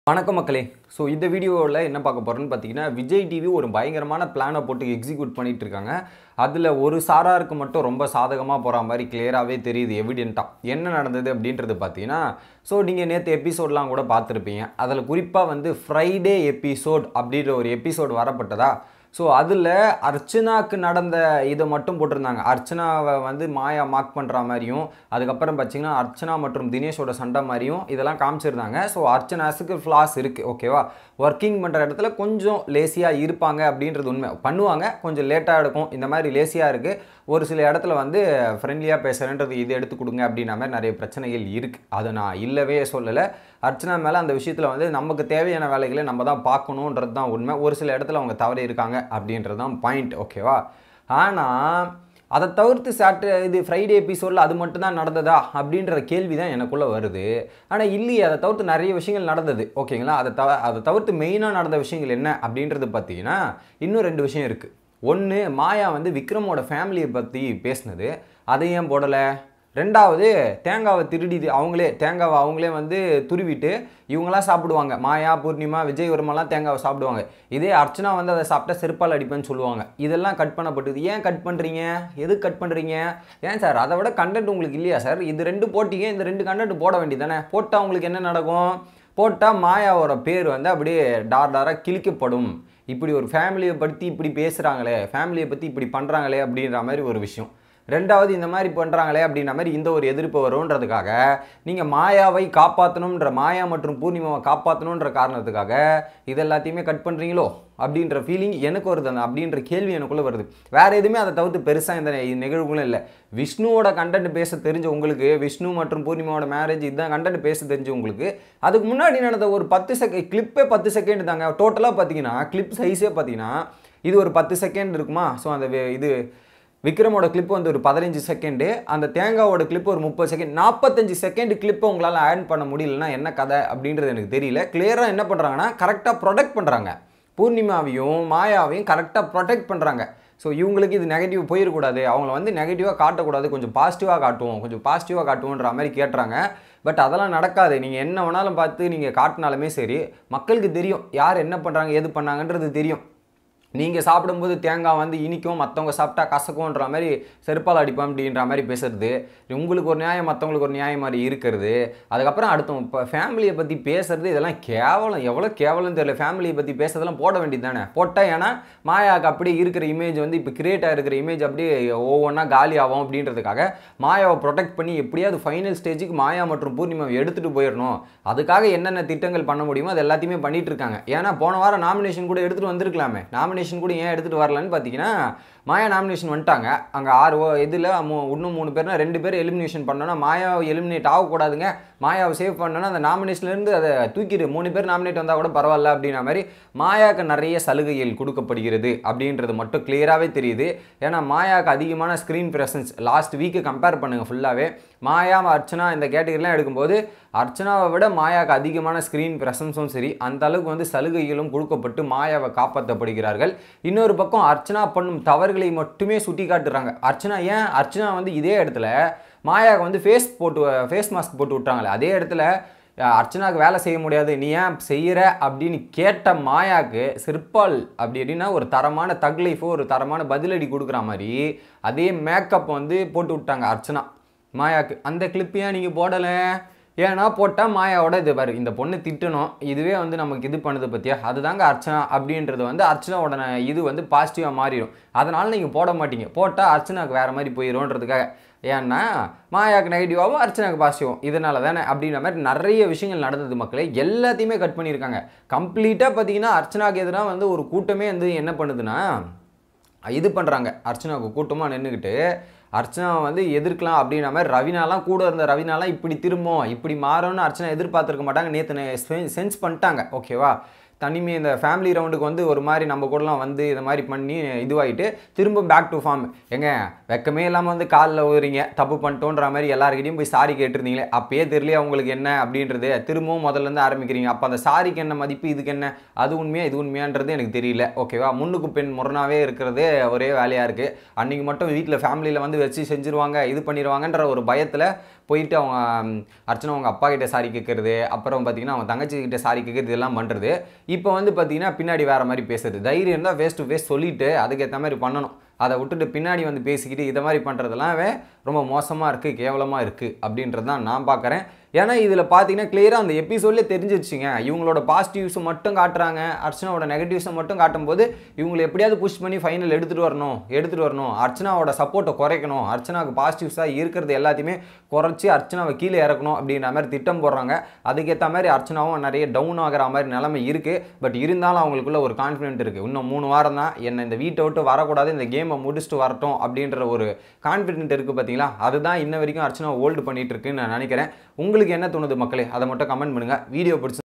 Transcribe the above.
வணக்கம் மக்களே ஸோ இந்த வீடியோவில் என்ன பார்க்க போகிறோன்னு பார்த்தீங்கன்னா விஜய் டிவி ஒரு பயங்கரமான பிளானை போட்டு எக்ஸிக்யூட் பண்ணிட்டு இருக்காங்க அதில் ஒரு சாராருக்கு மட்டும் ரொம்ப சாதகமாக போகிற மாதிரி கிளியராகவே தெரியுது எவிடெண்ட்டாக என்ன நடந்தது அப்படின்றது பார்த்தீங்கன்னா ஸோ நீங்கள் நேற்று எபிசோட்லாம் கூட பார்த்துருப்பீங்க அதில் குறிப்பாக வந்து ஃப்ரைடே எபிசோட் அப்படின்ற ஒரு எபிசோட் வரப்பட்டதா ஸோ அதில் அர்ச்சனாக்கு நடந்த இதை மட்டும் போட்டிருந்தாங்க அர்ச்சனாவை வந்து மாயா மார்க் பண்ணுற மாதிரியும் அதுக்கப்புறம் பார்த்தீங்கன்னா அர்ச்சனா மற்றும் தினேஷோட சண்டை மாதிரியும் இதெல்லாம் காமிச்சிருந்தாங்க ஸோ அர்ச்சனாஸுக்கு ஃப்ளாஸ் இருக்குது ஓகேவா ஒர்க்கிங் பண்ணுற இடத்துல கொஞ்சம் லேசியாக இருப்பாங்க அப்படின்றது உண்மை பண்ணுவாங்க கொஞ்சம் லேட்டாக எடுக்கும் இந்த மாதிரி லேசியாக இருக்குது ஒரு சில இடத்துல வந்து ஃப்ரெண்ட்லியாக பேசுகிறேன்றது இது எடுத்து கொடுங்க அப்படின்ற மாதிரி நிறைய பிரச்சனைகள் இருக்குது அதை நான் இல்லவே சொல்லலை அர்ச்சனா மேலே அந்த விஷயத்தில் வந்து நமக்கு தேவையான வேலைகளை நம்ம தான் பார்க்கணுன்றது தான் உண்மை ஒரு சில இடத்துல அவங்க தவறி இருக்காங்க அப்படின்றது தான் பாயிண்ட் ஓகேவா ஆனால் அதை தவிர்த்து சாட்டர் இது ஃப்ரைடே எபிசோடில் அது மட்டும் தான் நடந்ததா அப்படின்ற கேள்வி தான் எனக்குள்ளே வருது ஆனால் இல்லையே அதை தவிர்த்து நிறைய விஷயங்கள் நடந்தது ஓகேங்களா அதை தவ அதை தவிர்த்து மெயினாக நடந்த விஷயங்கள் என்ன அப்படின்றது பார்த்தீங்கன்னா இன்னும் ரெண்டு விஷயம் இருக்குது ஒன்று மாயா வந்து விக்ரமோட ஃபேமிலியை பற்றி பேசினது அதை ஏன் போடலை ரெண்டாவது தேங்காவை திருடி அவங்களே தேங்காவை அவங்களே வந்து துருவிட்டு இவங்களாம் சாப்பிடுவாங்க மாயா பூர்ணிமா விஜய் வர்மாலாம் தேங்காவை சாப்பிடுவாங்க இதே அர்ச்சனா வந்து அதை சாப்பிட்டா செருப்பால் அடிப்பேன்னு சொல்லுவாங்க இதெல்லாம் கட் பண்ணப்பட்டது ஏன் கட் பண்ணுறீங்க எதுக்கு கட் பண்ணுறீங்க ஏன் சார் அதை விட கண்டென்ட் உங்களுக்கு இல்லையா சார் இது ரெண்டு போட்டிங்க இந்த ரெண்டு கண்டென்ட் போட வேண்டியதானே போட்டால் உங்களுக்கு என்ன நடக்கும் போட்டால் மாயாவோட பேர் வந்து அப்படியே டார் டாராக கிழிக்கப்படும் இப்படி ஒரு ஃபேமிலியை பற்றி இப்படி பேசுகிறாங்களே ஃபேமிலியை பற்றி இப்படி பண்ணுறாங்களே அப்படின்ற மாதிரி ஒரு விஷயம் ரெண்டாவது இந்த மாதிரி பண்ணுறாங்களே அப்படின்ற மாதிரி இந்த ஒரு எதிர்ப்பு வரும்ன்றதுக்காக நீங்கள் மாயாவை காப்பாற்றணுன்ற மாயா மற்றும் பூர்ணிமாவை காப்பாற்றணுன்ற காரணத்துக்காக இது எல்லாத்தையுமே கட் பண்ணுறீங்களோ அப்படின்ற ஃபீலிங் எனக்கு வருது அந்த அப்படின்ற கேள்வி எனக்குள்ளே வருது வேறு எதுவுமே அதை தவிர்த்து பெருசாக இந்த நிகழ்வுகளும் இல்லை விஷ்ணுவோட கண்டென்ட் பேச தெரிஞ்ச உங்களுக்கு விஷ்ணு மற்றும் பூர்ணிமாவோட மேரேஜ் இதுதான் கண்டென்ட் பேச தெரிஞ்ச உங்களுக்கு அதுக்கு முன்னாடி நடந்த ஒரு பத்து செகண்ட் கிளிப்பே பத்து செகண்ட் தாங்க டோட்டலாக பார்த்தீங்கன்னா கிளிப் சைஸே பார்த்தீங்கன்னா இது ஒரு பத்து செகண்ட் இருக்குமா ஸோ அந்த வே- இது விக்ரமோட கிளிப் வந்து ஒரு பதினஞ்சு செகண்டு அந்த தேங்காவோட கிளிப் ஒரு முப்பது செகண்ட் நாற்பத்தஞ்சு செகண்ட் கிளிப்பை உங்களால் ஆட் பண்ண முடியலன்னா என்ன கதை அப்படின்றது எனக்கு தெரியல கிளியராக என்ன பண்ணுறாங்கன்னா கரெக்டாக ப்ரொடெக்ட் பண்ணுறாங்க பூர்ணிமாவையும் மாயாவையும் கரெக்டாக ப்ரொடெக்ட் பண்ணுறாங்க ஸோ இவங்களுக்கு இது நெகட்டிவ் போயிடக்கூடாது அவங்கள வந்து நெகட்டிவாக காட்டக்கூடாது கொஞ்சம் பாசிட்டிவாக காட்டுவோம் கொஞ்சம் பாசிட்டிவாக காட்டுவோன்ற மாதிரி கேட்டுறாங்க பட் அதெல்லாம் நடக்காது நீங்கள் என்ன வேணாலும் பார்த்து நீங்கள் காட்டினாலுமே சரி மக்களுக்கு தெரியும் யார் என்ன பண்ணுறாங்க எது பண்ணாங்கன்றது தெரியும் நீங்கள் சாப்பிடும்போது தேங்காய் வந்து இனிக்கும் மற்றவங்க சாப்பிட்டா கசக்கும்ன்ற மாதிரி செருப்பால் அடிப்போம் அப்படின்ற மாதிரி பேசுறது உங்களுக்கு ஒரு நியாயம் மற்றவங்களுக்கு ஒரு நியாயம் மாதிரி இருக்கிறது அதுக்கப்புறம் அடுத்தவங்க இப்போ ஃபேமிலியை பற்றி பேசுறது இதெல்லாம் கேவலம் எவ்வளோ கேவலம் தெரியல ஃபேமிலியை பற்றி பேசுறதெல்லாம் போட வேண்டியது தானே போட்டால் ஏன்னா மாயாவுக்கு அப்படியே இருக்கிற இமேஜ் வந்து இப்போ கிரியேட் ஆகிருக்கிற இமேஜ் அப்படியே ஒவ்வொன்றா காலி ஆகும் அப்படின்றதுக்காக மாயாவை ப்ரொடெக்ட் பண்ணி எப்படியாவது ஃபைனல் ஸ்டேஜுக்கு மாயா மற்றும் பூர்ணிமாவை எடுத்துகிட்டு போயிடணும் அதுக்காக என்னென்ன திட்டங்கள் பண்ண முடியுமோ அது எல்லாத்தையுமே பண்ணிட்டு இருக்காங்க ஏன்னா போன வாரம் நாமினேஷன் கூட எடுத்துகிட்டு வந்திருக்கலாமே நாமினேஷன் கூட ஏன் எடுத்துகிட்டு வரலன்னு பார்த்தீங்கன்னா மாயா நாமினேஷன் வந்துட்டாங்க அங்கே ஆறு ஓ இதில் இன்னும் மூணு பேர்னா ரெண்டு பேர் எலிமினேஷன் பண்ணோன்னா மாயாவை எலிமினேட் ஆகக்கூடாதுங்க மாயாவை சேவ் பண்ணோன்னா அந்த நாமினேஷன்லேருந்து அதை தூக்கிடு மூணு பேர் நாமினேட் வந்தால் கூட பரவாயில்ல அப்படின்ற மாதிரி மாயாவுக்கு நிறைய சலுகைகள் கொடுக்கப்படுகிறது அப்படின்றது மட்டும் கிளியராகவே தெரியுது ஏன்னா மாயாவுக்கு அதிகமான ஸ்க்ரீன் ப்ரெசன்ஸ் லாஸ்ட் வீக்கு கம்பேர் பண்ணுங்கள் ஃபுல்லாகவே மாயா அர்ச்சனா இந்த கேட்டகரிலாம் எடுக்கும்போது அர்ச்சனாவை விட மாயாவுக்கு அதிகமான ஸ்க்ரீன் ப்ரெசன்ஸும் சரி அந்த அளவுக்கு வந்து சலுகைகளும் கொடுக்கப்பட்டு மாயாவை காப்பாற்றப்படுகிறார்கள் இன்னொரு பக்கம் அர்ச்சனா பண்ணும் தவறுகளை மட்டுமே சுட்டி காட்டுறாங்க அர்ச்சனா ஏன் அர்ச்சனா வந்து இதே இடத்துல மாயாவுக்கு வந்து ஃபேஸ் போட்டு ஃபேஸ் மாஸ்க் போட்டு விட்டாங்களே அதே இடத்துல அஹ், அர்ச்சனாவுக்கு வேலை செய்ய முடியாது நீ ஏன் செய்கிற அப்படின்னு கேட்ட மாயாவுக்கு சிற்பால் அப்படி அப்படின்னா ஒரு தரமான தக் லைஃபோ ஒரு தரமான பதிலடி கொடுக்குற மாதிரி அதே மேக்கப் வந்து போட்டு விட்டாங்க அர்ச்சனா மாயாக்கு அந்த கிளிப் ஏன் நீங்கள் போடலை ஏன்னா போட்டால் மாயாவோட இது பாரு இந்த பொண்ணு திட்டணும் இதுவே வந்து நமக்கு இது பண்ணுது பற்றியா அதுதாங்க அர்ச்சனா அப்படின்றது வந்து அர்ச்சனாவோட ந- இது வந்து பாசிட்டிவாக மாறிடும் அதனால் நீங்கள் போட மாட்டீங்க போட்டால் அர்ச்சனாவுக்கு வேறு மாதிரி போயிடும்ன்றதுக்காக ஏன்னா மாயாவுக்கு நெகட்டிவாகவும் அர்ச்சனாவுக்கு பாசிட்டிவும் இதனால தானே அப்படின்ற மாதிரி நிறைய விஷயங்கள் நடந்தது மக்களே எல்லாத்தையுமே கட் பண்ணியிருக்காங்க கம்ப்ளீட்டாக பார்த்தீங்கன்னா அர்ச்சனாவுக்கு எதிராக வந்து ஒரு கூட்டமே வந்து என்ன பண்ணுதுன்னா இது பண்ணுறாங்க அர்ச்சனாவுக்கு கூட்டமாக நின்றுக்கிட்டு அர்ச்சனாவை வந்து எதிர்க்கலாம் அப்படின்ற மாதிரி ரவினாலாம் கூட இருந்த ரவினாலாம் இப்படி திரும்பும் இப்படி மாறும்னு அர்ச்சனா எதிர்பார்த்துருக்க மாட்டாங்க நேற்று சென்ஸ் பண்ணிட்டாங்க ஓகேவா தனிமே இந்த ஃபேமிலி ரவுண்டுக்கு வந்து ஒரு மாதிரி நம்ம கூடலாம் வந்து இந்த மாதிரி பண்ணி இதுவாகிட்டு திரும்ப பேக் டு ஃபார்ம் எங்க வெக்கமே இல்லாமல் வந்து காலில் ஊதுறீங்க தப்பு பண்ணிட்டோன்ற மாதிரி எல்லாருக்கிட்டையும் போய் சாரி கேட்டிருந்தீங்களே அப்பயே தெரியலையா உங்களுக்கு என்ன அப்படின்றது திரும்பவும் முதல்ல இருந்து ஆரம்பிக்கிறீங்க அப்போ அந்த சாரிக்கு என்ன மதிப்பு இதுக்கு என்ன அது உண்மையா இது உண்மையான்றது எனக்கு தெரியல ஓகேவா முன்னுக்கு பெண் முரணாவே இருக்கிறது ஒரே வேலையாக இருக்குது அன்றைக்கி மட்டும் வீட்டில் ஃபேமிலியில் வந்து வச்சு செஞ்சுருவாங்க இது பண்ணிடுவாங்கன்ற ஒரு பயத்தில் போயிட்டு அவங்க ம், அர்ச்சனா அவங்க அப்பா கிட்ட சாரி கேட்கறது அப்புறம் பார்த்தீங்கன்னா அவங்க தங்கச்சி கிட்ட சாரி கேட்கறது இதெல்லாம் பண்ணுறது இப்போ வந்து பார்த்தீங்கன்னா பின்னாடி வேற மாதிரி பேசுறது தைரியம் இருந்தால் ஃபேஸ் டு ஃபேஸ் சொல்லிட்டு அதுக்கேற்ற மாதிரி பண்ணணும் அதை விட்டுட்டு பின்னாடி வந்து பேசிக்கிட்டு இதை மாதிரி பண்ணுறதெல்லாம் ரொம்ப மோசமாக இருக்குது கேவலமாக இருக்குது அப்படின்றது தான் நான் பார்க்குறேன் ஏன்னா இதில் பார்த்தீங்கன்னா கிளியராக அந்த எபிசோட்லேயே தெரிஞ்சிருச்சுங்க இவங்களோட பாசிட்டிவ்ஸை மட்டும் காட்டுறாங்க அர்ச்சனாவோட நெகட்டிவ்ஸை மட்டும் காட்டும்போது இவங்களை எப்படியாவது புஷ் பண்ணி ஃபைனல் எடுத்துகிட்டு வரணும் எடுத்துகிட்டு வரணும் அர்ச்சனாவோட சப்போர்ட்டை குறைக்கணும் அர்ச்சனாவுக்கு பாசிட்டிவ்ஸாக இருக்கிறது எல்லாத்தையுமே குறைச்சி அர்ச்சனாவை கீழே இறக்கணும் அப்படின்ற மாதிரி திட்டம் போடுறாங்க அதுக்கேற்ற மாதிரி அர்ச்சனாவும் நிறைய டவுன் ஆகிற மாதிரி நிலைமை இருக்குது பட் இருந்தாலும் அவங்களுக்குள்ள ஒரு கான்ஃபிடென்ட் இருக்குது இன்னும் மூணு வாரம் தான் என்னை இந்த வீட்டை விட்டு வரக்கூடாது இந்த கேமை முடிச்சுட்டு வரட்டும் அப்படின்ற ஒரு கான்ஃபிடென்ட் இருக்குது பார்த்தீங்களா அதுதான் இன்ன வரைக்கும் அர்ச்சனா ஹோல்டு பண்ணிட்டு இருக்குன்னு நான் நினைக்கிறேன் உங்களுக்கு என்ன தோணுது மக்களே அதை மட்டும் கமெண்ட் பண்ணுங்கள் வீடியோ பிடிச்சி